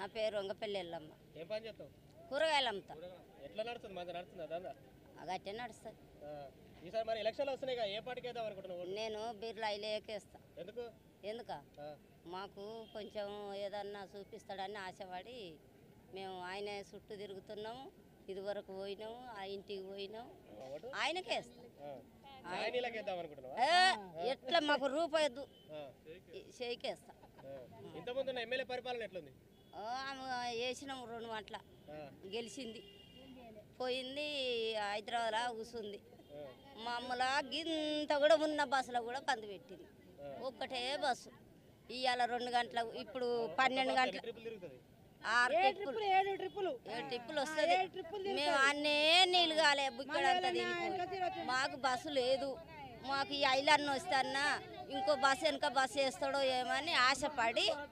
నా పేరు వంగపల్లి ఎల్లమ్మ ఏం పని చేస్తావు కూరగాయలు అమ్ముతా ఎట్లా నడుస్తుంది మంచి నడుస్తుందా దందా గట్టే నడుస్తుంది ఆ, ఈసారి మరి ఎలక్షన్లు వస్తున్నాయి కదా ఏ పార్టీకి వేద్దాం అనుకుంటున్నావు ఓటు? నేను బీర్లా ఇలేకేస్తా ఎందుకు ఎందుక ఆ, మాకు కొంచెం ఏదన్నా చూపిస్తాడని ఆశపడి మేము ఆయన చుట్టూ తిరుగుతున్నాము ఇదివరకు పోయినాము ఆ ఇంటికి పోయినాము ఆ, ఓటు ఆయనకే ఇస్తాం ఆ, ఆయనీలకు వేద్దాం అనుకుంటున్నావా ఏ, ఎట్లా మాకు రూపాయద్దు ఆ, చేయికేస్తా ఆ. ఇంతకుముందు ఉన్న ఎమ్మెల్యే పరిపాలన ఎట్లుంది ఆమె వేసినాము రెండు మాటల ఆ, గెలిచింది పోయింది హైదరాబాద్లో కూర్చుంది ఆ, మామూలుగా గింత కూడా ఉన్న బస్సులో కూడా బంద్ పెట్టింది ఒక్కటే బస్సు ఇవాళ రెండు గంటల ఇప్పుడు పన్నెండు ఎన్ని గంటల ట్రిప్పులు తిరుగుతుంది ఆరు ట్రిప్పులు ఏడు ట్రిప్పులు ఏడు ట్రిప్పులు వస్తుంది మేము అన్నే నీళ్ళు కాలే బుక్కడంతా తిరిగిపోయి మాకు బస్సు లేదు మాకు ఈ ఐలన్న వస్తానా ఇంకో బస్సు వెనక బస్సు వేస్తాడో ఏమని ఆశపడి